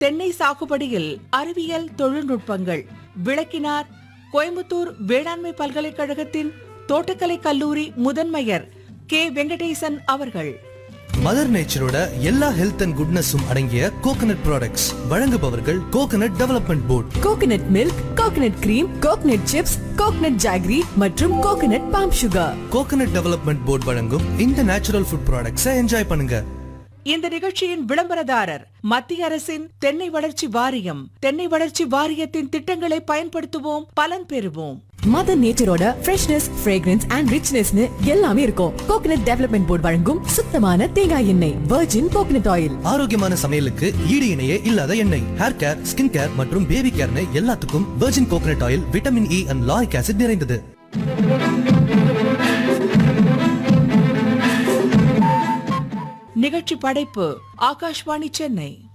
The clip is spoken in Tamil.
தென்னை சாகுபடியில் அறிவியல் தொழில்நுட்பங்கள் விளக்கினார் கோயம்புத்தூர் வேளாண்மை பல்கலைக்கழகத்தின் தோட்டக்கலை கல்லூரி முதன்மையர் கே வெங்கடேசன் அவர்கள் மதர் நேச்சரோட எல்லா ஹெல்த் அண்ட் குட்னஸும் அடங்கிய கோகனட் ப்ராடக்ட்ஸ் வழங்குபவர்கள் coconut development board coconut milk coconut cream coconut chips coconut jaggery மற்றும் coconut palm sugar coconut development board வழங்கும் இந்த நேச்சுரல் ஃபுட் ப்ராடக்ட்ஸை என்ஜாய் பண்ணுங்க இந்த நிகழ்ச்சியின் விளம்பரதாரர் மத்திய அரசின் தென்னை வளர்ச்சி வாரியம் தென்னை வளர்ச்சி வாரியத்தின் திட்டங்களை பயன்படுத்துவோம் பலன் பெறுவோம் மதர் நேச்சரோட ஃப்ரெஷ்னஸ் ஃப்ரேக்ரன்ஸ் அண்ட் ரிச்னஸ்னு எல்லாமே இருக்கும் கோகனட் டெவலப்மெண்ட் போர்டு வழங்கும் சுத்தமான தேங்காய் எண்ணெய் வெர்ஜின் கோகனட் ஆயில் ஆரோக்கியமான சமையலுக்கு ஈடு இணையே இல்லாத எண்ணெய் ஹேர் கேர் ஸ்கின் கேர் மற்றும் பேபி கேர்னு எல்லாத்துக்கும் virgin coconut oil vitamin E and lauric acid நிறைந்தது நிகழ்ச்சி படைப்பு ஆகாஷ்வாணி சென்னை